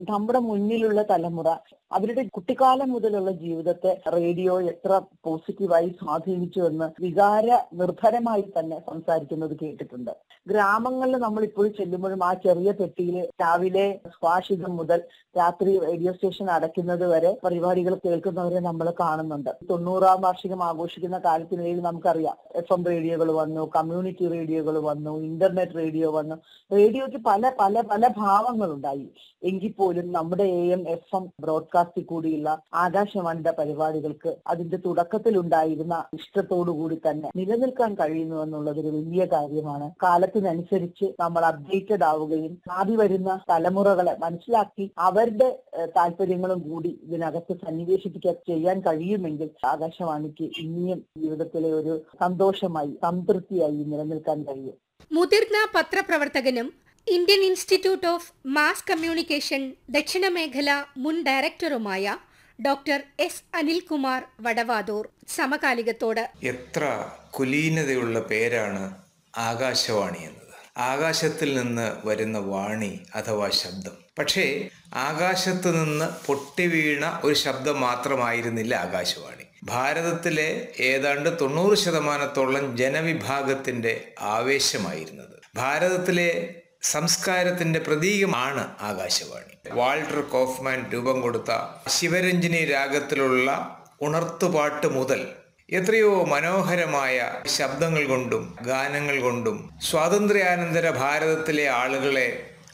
നമ്മുടെ മുന്നിലുള്ള തലമുറ അവരുടെ കുട്ടിക്കാലം മുതലുള്ള ജീവിതത്തെ റേഡിയോ എത്ര പോസിറ്റീവായി സ്വാധീനിച്ചു എന്ന് വികാര നിർഭരമായി തന്നെ സംസാരിക്കുന്നത് കേട്ടിട്ടുണ്ട് ഗ്രാമങ്ങളിൽ നമ്മൾ ഇപ്പോൾ ചെല്ലുമ്പോഴും ആ ചെറിയ പെട്ടിയിൽ രാവിലെ സ്വാഷിതം മുതൽ രാത്രി റേഡിയോ സ്റ്റേഷൻ അടയ്ക്കുന്നത് വരെ പരിപാടികൾ കേൾക്കുന്നവരെ നമ്മൾ കാണുന്നുണ്ട് തൊണ്ണൂറാം വാർഷികം ആഘോഷിക്കുന്ന കാലത്തിനിടയിൽ നമുക്കറിയാം എഫ് എം റേഡിയോകൾ വന്നു കമ്മ്യൂണിറ്റി റേഡിയോകൾ വന്നു ഇന്റർനെറ്റ് റേഡിയോ വന്നു റേഡിയോയ്ക്ക് പല പല പല ഭാവങ്ങളുണ്ടായി എങ്കിൽ പോലും നമ്മുടെ എ എം എഫ് എം ബ്രോഡ്കാസ്റ്റിൽ കൂടിയുള്ള ആകാശവാണിയുടെ പരിപാടികൾക്ക് അതിന്റെ തുടക്കത്തിൽ ഉണ്ടായിരുന്ന ഇഷ്ടത്തോടു കൂടി തന്നെ നിലനിൽക്കാൻ കഴിയുന്നു എന്നുള്ളത് ഒരു വലിയ കാര്യമാണ് കാലത്തിനനുസരിച്ച് നമ്മൾ അപ്ഡേറ്റഡ് ആവുകയും ഭാവി വരുന്ന തലമുറകളെ മനസ്സിലാക്കി അവരുടെ ഏഹ്, താല്പര്യങ്ങളും കൂടി ഇതിനകത്ത് സന്നിവേശിപ്പിക്കാൻ ചെയ്യാൻ കഴിയുമെങ്കിൽ ആകാശവാണിക്ക് ഇനിയും ജീവിതത്തിലെ ഒരു സന്തോഷമായി സംതൃപ്തിയായി നിലനിൽക്കാൻ കഴിയും മുതിർന്ന പത്രപ്രവർത്തകനും Indian institute of mass communication ദക്ഷിണമേഖല മുൻ ഡയറക്ടറുമായ ഡോക്ടർ എസ് അനിൽകുമാർ വടവാതൂർ സമകാലികത്തോട് എത്ര കുലീനതയുള്ള പേരാണ് ആകാശവാണി എന്നത് ആകാശത്തിൽ നിന്ന് വരുന്ന വാണി അഥവാ ശബ്ദം പക്ഷേ ആകാശത്ത് നിന്ന് പൊട്ടിവീണ ഒരു ശബ്ദം മാത്രമായിരുന്നില്ല ആകാശവാണി ഭാരതത്തിലെ ഏതാണ്ട് തൊണ്ണൂറ് ശതമാനത്തോളം ജനവിഭാഗത്തിന്റെ ആവേശമായിരുന്നത് ഭാരതത്തിലെ സംസ്കാരത്തിന്റെ പ്രതീകമാണ് ആകാശവാണി വാൾട്ടർ കോഫ്മാൻ രൂപം കൊടുത്ത ശിവരഞ്ജിനി രാഗത്തിലുള്ള ഉണർത്തുപാട്ട് മുതൽ എത്രയോ മനോഹരമായ ശബ്ദങ്ങൾ കൊണ്ടും ഗാനങ്ങൾ കൊണ്ടും സ്വാതന്ത്ര്യാനന്തര ഭാരതത്തിലെ ആളുകളെ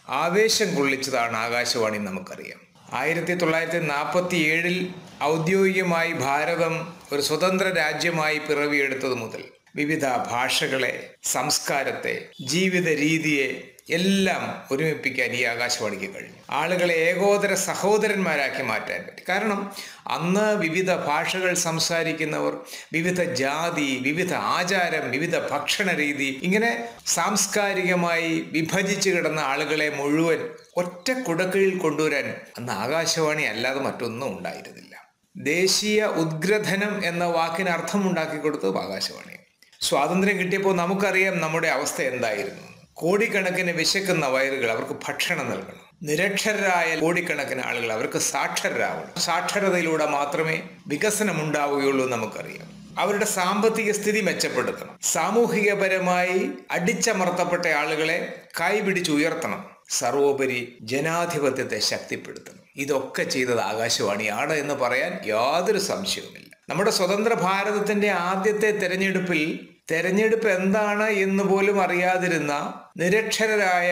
ആവേശം കൊള്ളിച്ചതാണ് ആകാശവാണി നമുക്കറിയാം ആയിരത്തി തൊള്ളായിരത്തി നാൽപ്പത്തി ഏഴിൽ ഔദ്യോഗികമായി ഭാരതം ഒരു സ്വതന്ത്ര രാജ്യമായി പിറവിയെടുത്തത് മുതൽ വിവിധ ഭാഷകളെ സംസ്കാരത്തെ ജീവിത രീതിയെ എല്ലാം ഒരുമിപ്പിക്കാൻ ഈ ആകാശവാണിക്ക് കഴിഞ്ഞു ആളുകളെ ഏകോദര സഹോദരന്മാരാക്കി മാറ്റാൻ പറ്റി കാരണം അന്ന് വിവിധ ഭാഷകൾ സംസാരിക്കുന്നവർ വിവിധ ജാതി വിവിധ ആചാരം വിവിധ ഭക്ഷണ രീതി ഇങ്ങനെ സാംസ്കാരികമായി വിഭജിച്ച് കിടന്ന ആളുകളെ മുഴുവൻ ഒറ്റ കുടക്കീഴിൽ കൊണ്ടുവരാൻ അന്ന് ആകാശവാണി അല്ലാതെ മറ്റൊന്നും ഉണ്ടായിരുന്നില്ല ദേശീയ ഉദ്ഗ്രഥനം എന്ന വാക്കിന് അർത്ഥമുണ്ടാക്കി കൊടുത്തത് ആകാശവാണി സ്വാതന്ത്ര്യം കിട്ടിയപ്പോൾ നമുക്കറിയാം നമ്മുടെ അവസ്ഥ എന്തായിരുന്നു കോടിക്കണക്കിന് വിശക്കുന്ന വയറുകൾ അവർക്ക് ഭക്ഷണം നൽകണം നിരക്ഷരരായ കോടിക്കണക്കിന് ആളുകൾ അവർക്ക് സാക്ഷരരാവണം സാക്ഷരതയിലൂടെ മാത്രമേ വികസനം ഉണ്ടാവുകയുള്ളൂ എന്ന് നമുക്കറിയാം അവരുടെ സാമ്പത്തിക സ്ഥിതി മെച്ചപ്പെടുത്തണം സാമൂഹികപരമായി അടിച്ചമർത്തപ്പെട്ട ആളുകളെ കൈപിടിച്ചുയർത്തണം സർവോപരി ജനാധിപത്യത്തെ ശക്തിപ്പെടുത്തണം ഇതൊക്കെ ചെയ്തത് ആകാശവാണിയാണ് എന്ന് പറയാൻ യാതൊരു സംശയവുമില്ല നമ്മുടെ സ്വതന്ത്ര ഭാരതത്തിന്റെ ആദ്യത്തെ തെരഞ്ഞെടുപ്പിൽ തെരഞ്ഞെടുപ്പ് എന്താണ് എന്ന് പോലും അറിയാതിരുന്ന നിരക്ഷരരായ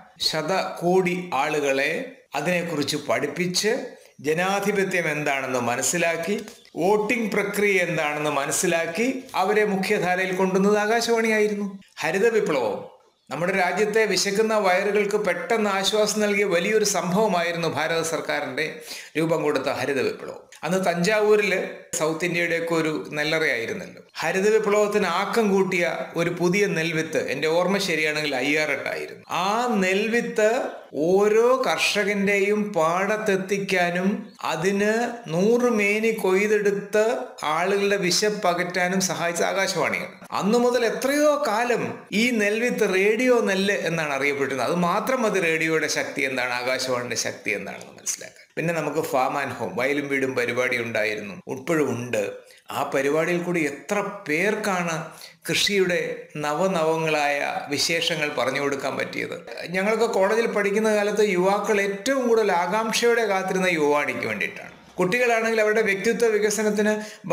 ശതകോടി ആളുകളെ അതിനെക്കുറിച്ച് പഠിപ്പിച്ച് ജനാധിപത്യം എന്താണെന്ന് മനസ്സിലാക്കി വോട്ടിംഗ് പ്രക്രിയ എന്താണെന്ന് മനസ്സിലാക്കി അവരെ മുഖ്യധാരയിൽ കൊണ്ടുവന്നത് ആകാശവാണിയായിരുന്നു ഹരിത വിപ്ലവം നമ്മുടെ രാജ്യത്തെ വിശക്കുന്ന വയറുകൾക്ക് പെട്ടെന്ന് ആശ്വാസം നൽകിയ വലിയൊരു സംഭവമായിരുന്നു ഭാരത സർക്കാരിന്റെ രൂപം കൊടുത്ത ഹരിത വിപ്ലവം അന്ന് തഞ്ചാവൂരിൽ സൗത്ത് ഇന്ത്യയുടെയൊക്കെ ഒരു നെല്ലറയായിരുന്നല്ലോ ഹരിത വിപ്ലവത്തിന് ആക്കം കൂട്ടിയ ഒരു പുതിയ നെൽവിത്ത് എൻ്റെ ഓർമ്മ ശരിയാണെങ്കിൽ അയ്യാറെട്ടായിരുന്നു ആ നെൽവിത്ത് ഓരോ കർഷകന്റെയും പാടത്തെത്തിക്കാനും അതിന് നൂറ് മേനി കൊയ്തെടുത്ത് ആളുകളുടെ വിശപ്പ് അകറ്റാനും സഹായിച്ച ആകാശവാണിയാണ് അന്നു മുതൽ എത്രയോ കാലം ഈ നെൽവിത്ത് റേഡിയോ നെല്ല് എന്നാണ് അറിയപ്പെട്ടിരുന്നത് അത് മാത്രം മതി റേഡിയോയുടെ ശക്തി എന്താണ് ആകാശവാണിയുടെ ശക്തി എന്താണെന്ന് മനസ്സിലാക്കാൻ പിന്നെ നമുക്ക് ഫാം ആൻഡ് ഹോം വയലും വീടും പരിപാടി ഉണ്ടായിരുന്നു ഇപ്പോഴും ഉണ്ട് ആ പരിപാടിയിൽ കൂടി എത്ര പേർക്കാണ് കൃഷിയുടെ നവനവങ്ങളായ വിശേഷങ്ങൾ പറഞ്ഞു കൊടുക്കാൻ പറ്റിയത് ഞങ്ങളൊക്കെ കോളേജിൽ പഠിക്കുന്ന കാലത്ത് യുവാക്കൾ ഏറ്റവും കൂടുതൽ ആകാംക്ഷയോടെ കാത്തിരുന്ന യുവാണിക്ക് വേണ്ടിയിട്ടാണ് കുട്ടികളാണെങ്കിൽ അവരുടെ വ്യക്തിത്വ വികസനത്തിന്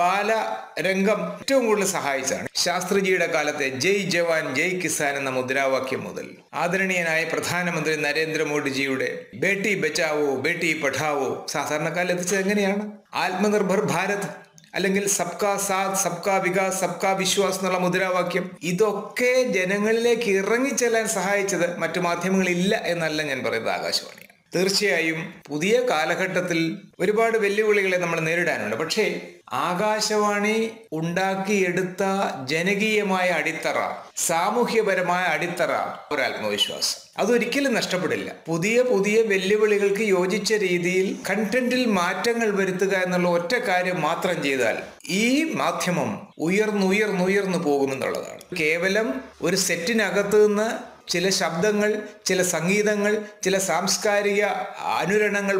ബാലരംഗം ഏറ്റവും കൂടുതൽ സഹായിച്ചാണ് ശാസ്ത്രിജിയുടെ കാലത്തെ ജയ് ജവാൻ ജയ് കിസാൻ എന്ന മുദ്രാവാക്യം മുതൽ ആദരണീയനായ പ്രധാനമന്ത്രി നരേന്ദ്രമോദിജിയുടെ ബേട്ടി ബച്ചാവോ ബേട്ടി പഠാവോ സാധാരണക്കാരിൽ എത്തിച്ചത് എങ്ങനെയാണ് ആത്മനിർഭർ ഭാരത് അല്ലെങ്കിൽ സബ്കാ സാത്ത് സബ്കാ വികാസ് സബ്കാ വിശ്വാസ് എന്നുള്ള മുദ്രാവാക്യം ഇതൊക്കെ ജനങ്ങളിലേക്ക് ഇറങ്ങിച്ചെല്ലാൻ സഹായിച്ചത് മറ്റു മാധ്യമങ്ങളില്ല എന്നല്ല ഞാൻ പറയുന്നത് ആകാശവാണിയാണ് തീർച്ചയായും പുതിയ കാലഘട്ടത്തിൽ ഒരുപാട് വെല്ലുവിളികളെ നമ്മൾ നേരിടാനുണ്ട് പക്ഷേ ആകാശവാണി ഉണ്ടാക്കിയെടുത്ത ജനകീയമായ അടിത്തറ സാമൂഹ്യപരമായ അടിത്തറ ഒരു ആത്മവിശ്വാസം അതൊരിക്കലും നഷ്ടപ്പെടില്ല പുതിയ പുതിയ വെല്ലുവിളികൾക്ക് യോജിച്ച രീതിയിൽ കണ്ടന്റിൽ മാറ്റങ്ങൾ വരുത്തുക എന്നുള്ള ഒറ്റ കാര്യം മാത്രം ചെയ്താൽ ഈ മാധ്യമം ഉയർന്നുയർന്നുയർന്നു പോകുമെന്നുള്ളതാണ് കേവലം ഒരു സെറ്റിനകത്ത് നിന്ന് ചില ശബ്ദങ്ങൾ ചില സംഗീതങ്ങൾ ചില സാംസ്കാരിക അനുരണങ്ങൾ